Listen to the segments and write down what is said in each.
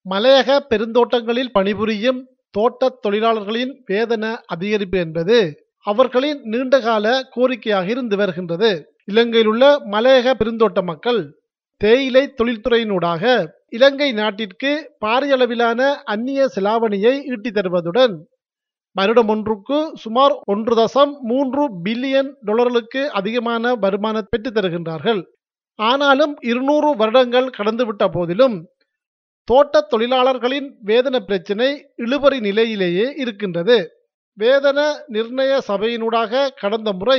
மலையக பெருந்தோட்டங்களில் பணிபுரியும் தோட்டத் தொழிலாளர்களின் வேதன அதிகரிப்பு என்பது அவர்களின் நீண்டகால கோரிக்கையாக இருந்து வருகின்றது இலங்கையில் உள்ள மலையக பெருந்தோட்ட மக்கள் தேயிலை தொழில்துறையினூடாக இலங்கை நாட்டிற்கு பாரிய அளவிலான அந்நிய செலாவணியை ஈட்டித் தருவதுடன் வருடம் ஒன்றுக்கு சுமார் ஒன்று தசம் மூன்று பில்லியன் டாலர்களுக்கு அதிகமான வருமானம் பெற்றுத் தருகின்றார்கள் ஆனாலும் இருநூறு வருடங்கள் கடந்துவிட்ட போதிலும் தோட்டத் தொழிலாளர்களின் வேதன பிரச்சினை இழுபறி நிலையிலேயே இருக்கின்றது வேதன நிர்ணய சபையினூடாக கடந்த முறை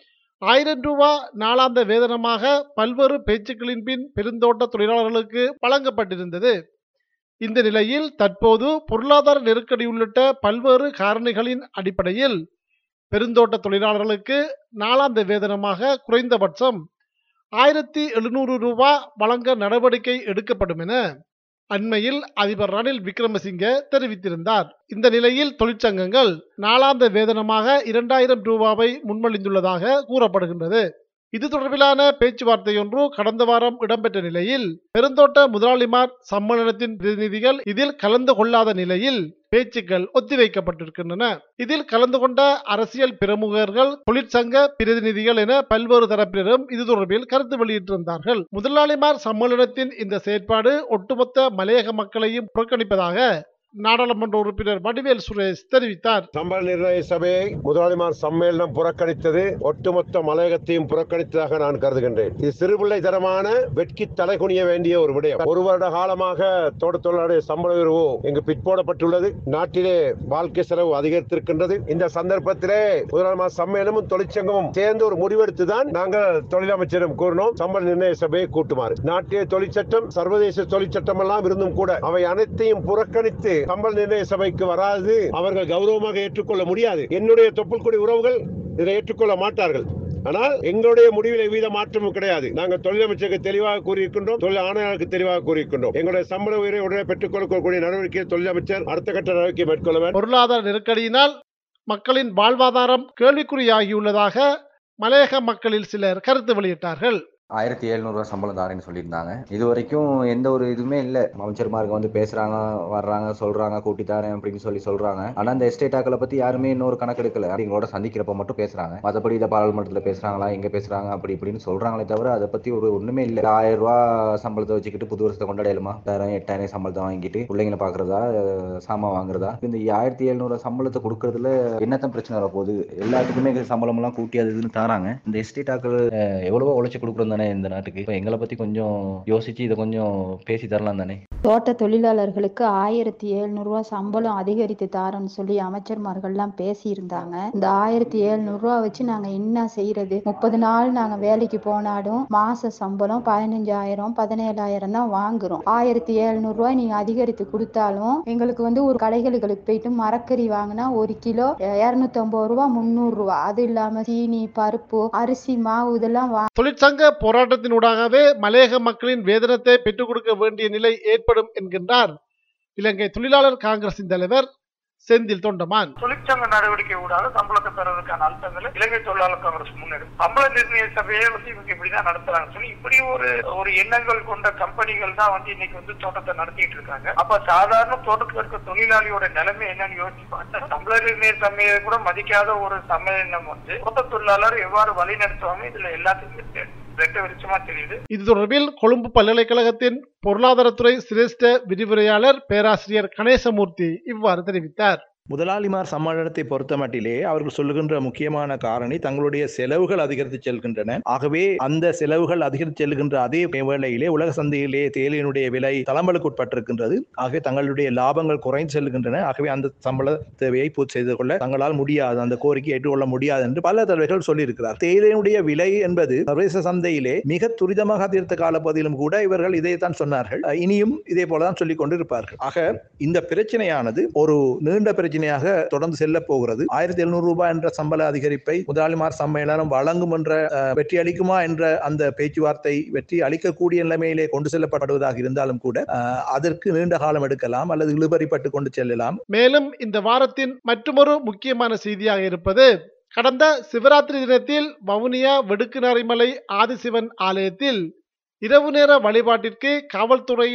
ஆயிரம் ரூபா நாளாந்த வேதனமாக பல்வேறு பேச்சுக்களின் பின் பெருந்தோட்ட தொழிலாளர்களுக்கு வழங்கப்பட்டிருந்தது இந்த நிலையில் தற்போது பொருளாதார நெருக்கடி உள்ளிட்ட பல்வேறு காரணிகளின் அடிப்படையில் பெருந்தோட்ட தொழிலாளர்களுக்கு நாளாந்த வேதனமாக குறைந்தபட்சம் ஆயிரத்தி எழுநூறு ரூபா வழங்க நடவடிக்கை எடுக்கப்படும் என அண்மையில் அதிபர் ரணில் விக்ரமசிங்கே தெரிவித்திருந்தார் இந்த நிலையில் தொழிற்சங்கங்கள் நாளாந்த வேதனமாக இரண்டாயிரம் ரூபாவை முன்மொழிந்துள்ளதாக கூறப்படுகின்றது இது தொடர்பிலான பேச்சுவார்த்தையொன்று கடந்த வாரம் இடம்பெற்ற நிலையில் பெருந்தோட்ட முதலாளிமார் சம்மேளனத்தின் பிரதிநிதிகள் இதில் கலந்து கொள்ளாத நிலையில் பேச்சுக்கள் ஒத்திவைக்கப்பட்டிருக்கின்றன இதில் கலந்து கொண்ட அரசியல் பிரமுகர்கள் தொழிற்சங்க பிரதிநிதிகள் என பல்வேறு தரப்பினரும் இது தொடர்பில் கருத்து வெளியிட்டிருந்தார்கள் முதலாளிமார் சம்மேளனத்தின் இந்த செயற்பாடு ஒட்டுமொத்த மலையக மக்களையும் புறக்கணிப்பதாக நாடாளுமன்ற உறுப்பினர் வடிவேல் சுரேஷ் தெரிவித்தார் சம்பள நிர்ணய சபையை முதலாளிமார் சம்மேளனம் புறக்கணித்தது ஒட்டுமொத்த மலையகத்தையும் புறக்கணித்ததாக நான் கருதுகின்றேன் இது சிறுபிள்ளை தரமான வெட்கி தலைகுனிய வேண்டிய ஒரு விடயம் ஒரு வருட காலமாக தோட்ட தொழிலாளருடைய சம்பள உயர்வு இங்கு பிற்போடப்பட்டுள்ளது நாட்டிலே வாழ்க்கை செலவு அதிகரித்திருக்கின்றது இந்த சந்தர்ப்பத்திலே முதலாளிமார் சம்மேளனமும் தொழிற்சங்கமும் சேர்ந்து ஒரு முடிவெடுத்துதான் நாங்கள் தொழிலமைச்சரிடம் கூறினோம் சம்பள நிர்ணய சபையை கூட்டுமாறு நாட்டிய தொழிற்சட்டம் சர்வதேச தொழிற்சட்டம் எல்லாம் இருந்தும் கூட அவை அனைத்தையும் புறக்கணித்து சம்பள நிர்ணய சபைக்கு வராது அவர்கள் கௌரவமாக ஏற்றுக்கொள்ள முடியாது என்னுடைய தொப்புள்குடி உறவுகள் இதை ஏற்றுக்கொள்ள மாட்டார்கள் ஆனால் எங்களுடைய முடிவில் எவ்வித மாற்றமும் கிடையாது நாங்கள் தொழிலமைச்சருக்கு தெளிவாக கூறியிருக்கின்றோம் தொழில் ஆணையாளருக்கு தெளிவாக கூறியிருக்கின்றோம் எங்களுடைய சம்பள உயரை உடனே பெற்றுக் கொடுக்கக்கூடிய நடவடிக்கையை தொழிலமைச்சர் அடுத்த கட்ட நடவடிக்கை மேற்கொள்ள வேண்டும் பொருளாதார நெருக்கடியினால் மக்களின் வாழ்வாதாரம் கேள்விக்குறியாகியுள்ளதாக மலையக மக்களில் சிலர் கருத்து வெளியிட்டார்கள் ஆயிரத்தி எழுநூறுவா சம்பளம் தாரேன்னு சொல்லியிருந்தாங்க இது வரைக்கும் எந்த ஒரு இதுவுமே இல்லை அமைச்சர்மார்க்கு வந்து பேசுறாங்க வர்றாங்க சொல்றாங்க கூட்டி தாரேன் அப்படின்னு சொல்லி சொல்றாங்க ஆனா இந்த எஸ்டேட் ஆக்களை பத்தி யாருமே இன்னொரு கணக்கெடுக்கல அவங்களோட சந்திக்கிறப்ப மட்டும் பேசுறாங்க மற்றபடி இதை பாராளுமன்றத்தில் பேசுறாங்களா எங்க பேசுறாங்க அப்படி இப்படின்னு சொல்றாங்களே தவிர அதை பத்தி ஒரு ஒண்ணுமே இல்லை ஆயிரம் ரூபாய் சம்பளத்தை வச்சுக்கிட்டு புது வருஷத்தை கொண்டாடலுமா எட்டாயிரம் எட்டாயிரம் சம்பளத்தை வாங்கிட்டு பிள்ளைங்களை பாக்குறதா அஹ், சாமான் வாங்குறதா இந்த ஆயிரத்தி எழுநூறு சம்பளத்தை கொடுக்கறதுல என்னத்தான் பிரச்சனை வர போகுது எல்லாத்துக்குமே சம்பளம் எல்லாம் கூட்டி அது இதுன்னு தராங்க இந்த எஸ்டேட் ஆக்கள் அஹ், எவ்வளவோ உழைச்சு கொடுக்குறோம் தானே இந்த நாட்டுக்கு இப்போ எங்களை பத்தி கொஞ்சம் யோசிச்சு இதை கொஞ்சம் பேசி தரலாம் தானே தோட்ட தொழிலாளர்களுக்கு ஆயிரத்தி எழுநூறுவா சம்பளம் அதிகரித்து தாரோன்னு சொல்லி அமைச்சர்மார்கள்லாம் பேசியிருந்தாங்க இந்த ஆயிரத்தி எழுநூறுவா வச்சு நாங்க என்ன செய்யறது முப்பது நாள் நாங்க வேலைக்கு போனாலும் மாச சம்பளம் பதினஞ்சாயிரம் பதினேழாயிரம் தான் வாங்குறோம் ஆயிரத்தி எழுநூறுவா நீங்க அதிகரித்து கொடுத்தாலும் எங்களுக்கு வந்து ஒரு கடைகளுக்கு போயிட்டு மரக்கறி வாங்கினா ஒரு கிலோ இரநூத்தி ஐம்பது ரூபா முந்நூறு ரூபா அது இல்லாம சீனி பருப்பு அரிசி மாவு இதெல்லாம் வா தொழிற்சங்க போராட்டத்தினூடாகவே மலையக மக்களின் வேதனத்தை பெற்றுக் கொடுக்க வேண்டிய நிலை ஏற்படும் என்கின்றார் இலங்கை தொழிலாளர் காங்கிரசின் தலைவர் செந்தில் தொண்டமான் தொழிற்சங்க நடவடிக்கை ஊடாக சம்பளத்தை பெறதுக்கான அழுத்தங்களை இலங்கை தொழிலாளர் காங்கிரஸ் முன்னெடுக்கும் சம்பள நிர்ணய சபையை வந்து இவங்க இப்படிதான் நடத்துறாங்க சொல்லி இப்படி ஒரு ஒரு எண்ணங்கள் கொண்ட கம்பெனிகள் தான் வந்து இன்னைக்கு வந்து தோட்டத்தை நடத்திட்டு இருக்காங்க அப்ப சாதாரண தோட்டத்தில் இருக்க தொழிலாளியோட நிலைமை என்னன்னு யோசிச்சு பார்த்தா சம்பள நிர்ணய சபையை கூட மதிக்காத ஒரு சம்மேளனம் வந்து தோட்ட தொழிலாளர் எவ்வாறு வழி நடத்துவாங்க இதுல எல்லாத்துக்குமே வெட்ட வெளிச்சமா தெரியுது இது தொடர்பில் கொழும்பு பல்கலைக்கழகத்தின் பொருளாதாரத்துறை சிரேஷ்ட விரிவுரையாளர் பேராசிரியர் கணேசமூர்த்தி இவ்வாறு தெரிவித்தார் முதலாளிமார் சம்மேளனத்தை பொறுத்தமட்டிலே அவர்கள் சொல்லுகின்ற முக்கியமான காரணி தங்களுடைய செலவுகள் அதிகரித்து செல்கின்றன ஆகவே அந்த செலவுகள் அதிகரித்து செல்கின்ற அதே வேளையிலே உலக சந்தையிலே தேயிலையினுடைய விலை தளம்பலுக்கு உட்பட்டிருக்கின்றது ஆகவே தங்களுடைய லாபங்கள் குறைந்து செல்கின்றன ஆகவே அந்த சம்பள தேவையை பூர்த்தி செய்து கொள்ள தங்களால் முடியாது அந்த கோரிக்கை ஏற்றுக்கொள்ள முடியாது என்று பல தலைவர்கள் சொல்லியிருக்கிறார் தேயிலையினுடைய விலை என்பது சர்வதேச சந்தையிலே மிக துரிதமாக அதிகரித்த காலப்பகுதியிலும் கூட இவர்கள் இதைத்தான் சொன்னார்கள் அஹ் இனியும் இதே போலதான் சொல்லிக் கொண்டிருப்பார்கள் ஆக இந்த பிரச்சனையானது ஒரு நீண்ட பிரச்சனையாக தொடர்ந்து செல்ல போகிறது ஆயிரத்தி எழுநூறு ரூபாய் என்ற சம்பள அதிகரிப்பை முதலாளிமார் சம்மேளனம் வழங்கும் என்ற அஹ், வெற்றி அளிக்குமா என்ற அந்த பேச்சுவார்த்தை வெற்றி அளிக்கக்கூடிய நிலைமையிலே கொண்டு செல்லப்படுவதாக இருந்தாலும் கூட அஹ், அதற்கு நீண்ட காலம் எடுக்கலாம் அல்லது இழுபறிப்பட்டு கொண்டு செல்லலாம் மேலும் இந்த வாரத்தின் மற்றொரு முக்கியமான செய்தியாக இருப்பது கடந்த சிவராத்திரி தினத்தில் வவுனியா வெடுக்குநரிமலை ஆதிசிவன் ஆலயத்தில் இரவு நேர வழிபாட்டிற்கு காவல்துறையினர்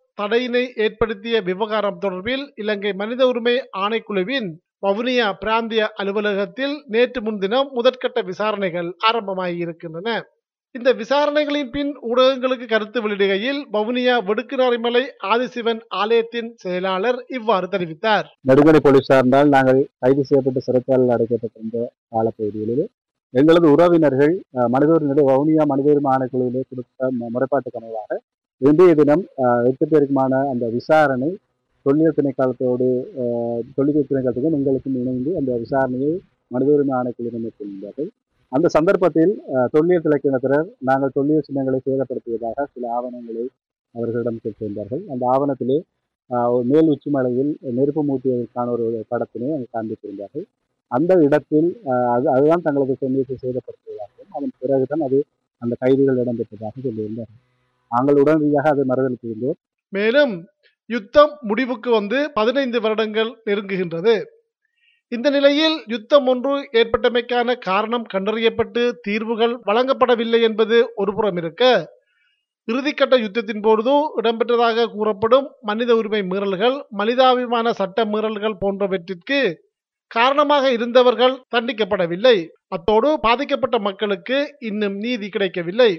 தடையினை ஏற்படுத்திய விவகாரம் தொடர்பில் இலங்கை மனித உரிமை ஆணைக்குழுவின் வவுனியா பிராந்திய அலுவலகத்தில் நேற்று முன்தினம் முதற்கட்ட விசாரணைகள் ஆரம்பமாகியிருக்கின்றன இந்த விசாரணைகளின் பின் ஊடகங்களுக்கு கருத்து வெளியிடுகையில் வவுனியா வெடுக்குநாரிமலை ஆதிசிவன் ஆலயத்தின் செயலாளர் இவ்வாறு தெரிவித்தார் நெடுங்கடை போலீசாரினால் நாங்கள் கைது செய்யப்பட்டு சிறைச்சாலையில் அடைக்கப்பட்டிருந்த காலப்பகுதிகளில் எங்களது உறவினர்கள் அஹ், மனித உரிமை வவுனியா மனித உரிமை ஆணைக்குழுவிலே கொடுத்த மு- முறைப்பாட்டுக்கு அமைவாக இன்றைய தினம் அஹ், எட்டு பேருக்குமான அந்த விசாரணை தொல்லியல் திணைக்களத்தோடு அஹ், தொல்லியல் திணைக்களத்துக்கும் எங்களுக்கும் இணைந்து அந்த விசாரணையை மனித உரிமை ஆணைக்குழுவினர் மேற்கொள்கிறார்கள் அந்த சந்தர்ப்பத்தில் அஹ், தொல்லியல் திணைக்களத்தினர் நாங்கள் தொல்லியல் சின்னங்களை சேதப்படுத்தியதாக சில ஆவணங்களை அவர்களிடம் பெற்றிருந்தார்கள் அந்த ஆவணத்திலே ஆஹ் ஒரு மேல் உச்சி மலையில் நெருப்பு மூட்டியதற்கான ஒரு படத்தினை அங்கு காண்பித்திருந்தார்கள் அந்த இடத்தில் ஆஹ் அது அதுதான் தங்களது சொன்னீட்டை சேதப்படுத்துவதாகவும் அதன் பிறகுதான் அது அந்த கைதுகள் இடம்பெற்றதாக சொல்லியிருந்தார்கள் நாங்கள் உடனடியாக அதை மறுதளித்திருந்தோம் மேலும் யுத்தம் முடிவுக்கு வந்து பதினைந்து வருடங்கள் நெருங்குகின்றது இந்த நிலையில் யுத்தம் ஒன்று ஏற்பட்டமைக்கான காரணம் கண்டறியப்பட்டு தீர்வுகள் வழங்கப்படவில்லை என்பது ஒருபுறம் இருக்க இறுதிக்கட்ட யுத்தத்தின் பொழுது இடம்பெற்றதாக கூறப்படும் மனித உரிமை மீறல்கள் மனிதாபிமான சட்ட மீறல்கள் போன்றவற்றிற்கு காரணமாக இருந்தவர்கள் தண்டிக்கப்படவில்லை அத்தோடு பாதிக்கப்பட்ட மக்களுக்கு இன்னும் நீதி கிடைக்கவில்லை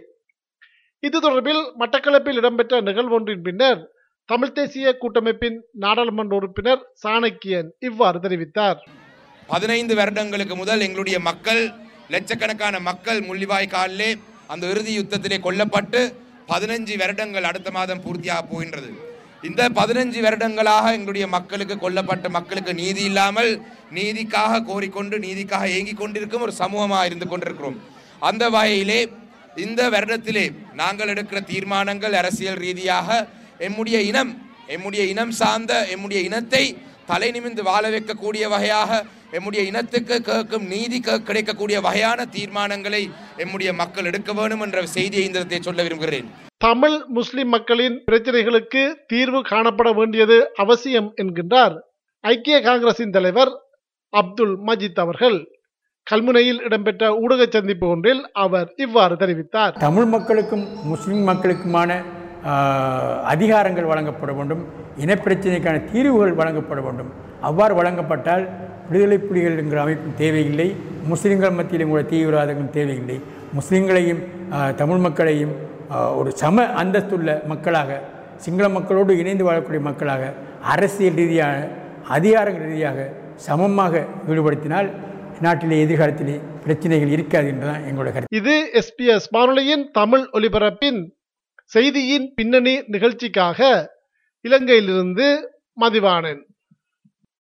இது தொடர்பில் மட்டக்களப்பில் இடம்பெற்ற நிகழ்வொன்றின் பின்னர் தமிழ்த் தேசிய கூட்டமைப்பின் நாடாளுமன்ற உறுப்பினர் சாணக்கியன் இவ்வாறு தெரிவித்தார் பதினைந்து வருடங்களுக்கு முதல் எங்களுடைய மக்கள் லட்சக்கணக்கான மக்கள் முள்ளிவாய்க்காலிலே அந்த இறுதி யுத்தத்திலே கொல்லப்பட்டு பதினஞ்சு வருடங்கள் அடுத்த மாதம் பூர்த்தியாக போகின்றது இந்த பதினஞ்சு வருடங்களாக எங்களுடைய மக்களுக்கு கொல்லப்பட்ட மக்களுக்கு நீதி இல்லாமல் நீதிக்காக கோரிக்கொண்டு நீதிக்காக ஏங்கிக் கொண்டிருக்கும் ஒரு சமூகமாக இருந்து கொண்டிருக்கிறோம் அந்த வகையிலே இந்த வருடத்திலே நாங்கள் எடுக்கிற தீர்மானங்கள் அரசியல் ரீதியாக எம்முடைய இனம் எம்முடைய இனம் சார்ந்த எம்முடைய இனத்தை தலை நிமிர்ந்து வாழ வைக்கக்கூடிய வகையாக எம்முடைய இனத்துக்கு கேட்கும் நீதி கே- கிடைக்கக்கூடிய வகையான தீர்மானங்களை எம்முடைய மக்கள் எடுக்க வேண்டும் என்ற செய்தியை இந்த இடத்தை சொல்ல விரும்புகிறேன் தமிழ் முஸ்லிம் மக்களின் பிரச்சனைகளுக்கு தீர்வு காணப்பட வேண்டியது அவசியம் என்கின்றார் ஐக்கிய காங்கிரசின் தலைவர் அப்துல் மஜித் அவர்கள் கல்முனையில் இடம்பெற்ற ஊடக சந்திப்பு ஒன்றில் அவர் இவ்வாறு தெரிவித்தார் தமிழ் மக்களுக்கும் முஸ்லிம் மக்களுக்குமான ஆஹ், அதிகாரங்கள் வழங்கப்பட வேண்டும் இனப்பிரச்சனைக்கான தீர்வுகள் வழங்கப்பட வேண்டும் அவ்வாறு வழங்கப்பட்டால் விடுதலை புலிகள் என்கிற அமைப்பும் தேவையில்லை முஸ்லிம்கள் மத்தியிலும் கூட தீவிரவாதங்களும் தேவையில்லை முஸ்லிம்களையும் ஆஹ், தமிழ் மக்களையும் ஆஹ், ஒரு சம அந்தஸ்துள்ள மக்களாக சிங்கள மக்களோடு இணைந்து வாழக்கூடிய மக்களாக அரசியல் ரீதியான அதிகாரங்கள் ரீதியாக சமமாக ஈடுபடுத்தினால் நாட்டிலே எதிர்காலத்திலே பிரச்சனைகள் இருக்காது என்றுதான் எங்களுடைய கருத்து இது எஸ்பிஎஸ் வானொலியின் தமிழ் ஒலிபரப்பின் செய்தியின் பின்னணி நிகழ்ச்சிக்காக இலங்கையிலிருந்து மதிவாணன்